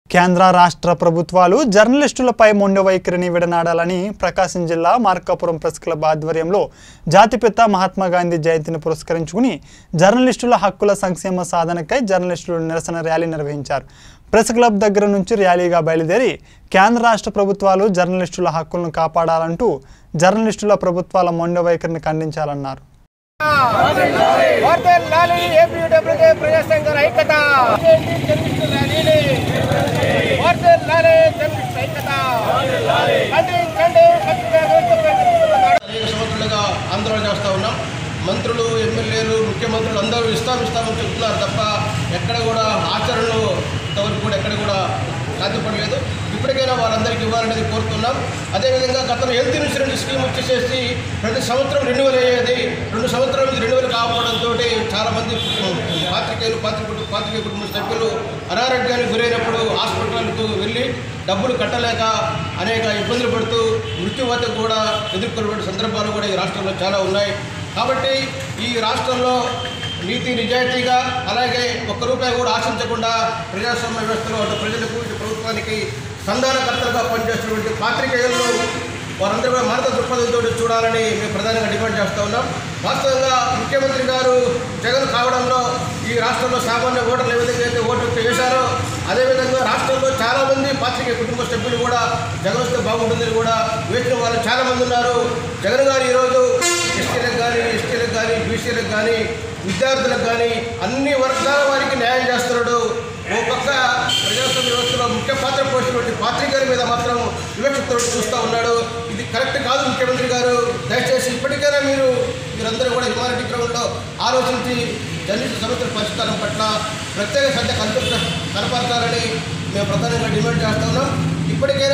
కేంద్ర రాష్ట్ర ప్రభుత్వాలు జర్నలిస్టులపై మొండె వైఖరిని విడనాడాలని ప్రకాశం జిల్లా మార్కాపురం ప్రెస్ క్లబ్ ఆధ్వర్యంలో జాతిపిత మహాత్మా గాంధీ జయంతిని పురస్కరించుకుని జర్నలిస్టుల హక్కుల సంక్షేమ సాధనకై జర్నలిస్టులు నిరసన ర్యాలీ నిర్వహించారు ప్రెస్ క్లబ్ దగ్గర నుంచి ర్యాలీగా బయలుదేరి కేంద్ర రాష్ట్ర ప్రభుత్వాలు జర్నలిస్టుల హక్కులను కాపాడాలంటూ జర్నలిస్టుల ప్రభుత్వాల మొండె వైఖరిని ఖండించాలన్నారు వర్ధిల్లాలి ఏపీడబ్ల్యూకే ప్రజాసంఘాల ఐక్యత జర్నలిస్టు ర్యాలీని వర్ధిల్లాలి జర్నలిస్టు ఐక్యత ఖండించండి ఖచ్చితంగా వ్యక్తపరుస్తున్నాడు. అనేక సంవత్సరాలుగా ఆందోళన చేస్తూ ఉన్నాం మంత్రులు ఎమ్మెల్యేలు ముఖ్యమంత్రులు అందరూ ఇస్తాం ఇస్తామని చెప్తున్నారు తప్ప ఎక్కడ కూడా ఆచరణలో ఇంతవరకు కూడా ఎక్కడ కూడా సాధ్యపడలేదు ఇప్పటికైనా వారందరికీ ఇవ్వాలనేది కోరుతున్నాం అదేవిధంగా గతంలో హెల్త్ ఇన్సూరెన్స్ స్కీమ్ వచ్చేసేసి ప్రతి సంవత్సరం రెన్యువల్ అయ్యేది రెండు సంవత్సరాల నుంచి రెన్యువల్ కాకపోవడంతో చాలామంది పాత్రికేయులు పాత్రిక పాత్రికేయ కుటుంబ సభ్యులు అనారోగ్యానికి గురైనప్పుడు హాస్పిటల్కు వెళ్ళి డబ్బులు కట్టలేక అనేక ఇబ్బందులు పడుతూ మృత్యువాత కూడా ఎదుర్కొనే సందర్భాలు కూడా ఈ రాష్ట్రంలో చాలా ఉన్నాయి కాబట్టి ఈ రాష్ట్రంలో నీతి నిజాయితీగా అలాగే ఒక్క రూపాయి కూడా ఆశించకుండా ప్రజాస్వామ్య వ్యవస్థలో అటు ప్రజలకు ఇటు ప్రభుత్వానికి సంధానకర్తలుగా పనిచేస్తున్నటువంటి పాత్రికేయులను వారందరూ కూడా మానవ దృక్పథంతో చూడాలని మేము ప్రధానంగా డిమాండ్ చేస్తూ ఉన్నాం వాస్తవంగా ముఖ్యమంత్రి గారు జగన్ కావడంలో ఈ రాష్ట్రంలో సామాన్య ఓటర్లు ఏ విధంగా అయితే ఓటు వేశారో అదేవిధంగా రాష్ట్రంలో చాలామంది పాత్రికేయ కుటుంబ సభ్యులు కూడా జగన్ వస్తే బాగుంటుందని కూడా వేసిన వాళ్ళు చాలామంది ఉన్నారు జగన్ గారు ఈరోజు ఎస్టీలకు కానీ ఎస్టీలకు కానీ బీసీలకు కానీ విద్యార్థులకు కానీ అన్ని వర్గాల వారికి న్యాయం చేస్తున్నాడు ఓ పక్క ప్రజాస్వామ్య వ్యవస్థలో ముఖ్య పాత్ర పోసినటువంటి పాత్రికేయుల మీద మాత్రం వివక్షతో చూస్తూ ఉన్నాడు ఇది కరెక్ట్ కాదు ముఖ్యమంత్రి గారు దయచేసి ఇప్పటికైనా మీరు మీరందరూ కూడా హ్యుమానిటీ గ్రౌండ్లో ఆలోచించి జర్నలిస్టు సమస్యల పరిష్కారం పట్ల ప్రత్యేక శ్రద్ధ కల్ప కనపరచాలని మేము ప్రధానంగా డిమాండ్ చేస్తా ఉన్నాం ఇప్పటికైనా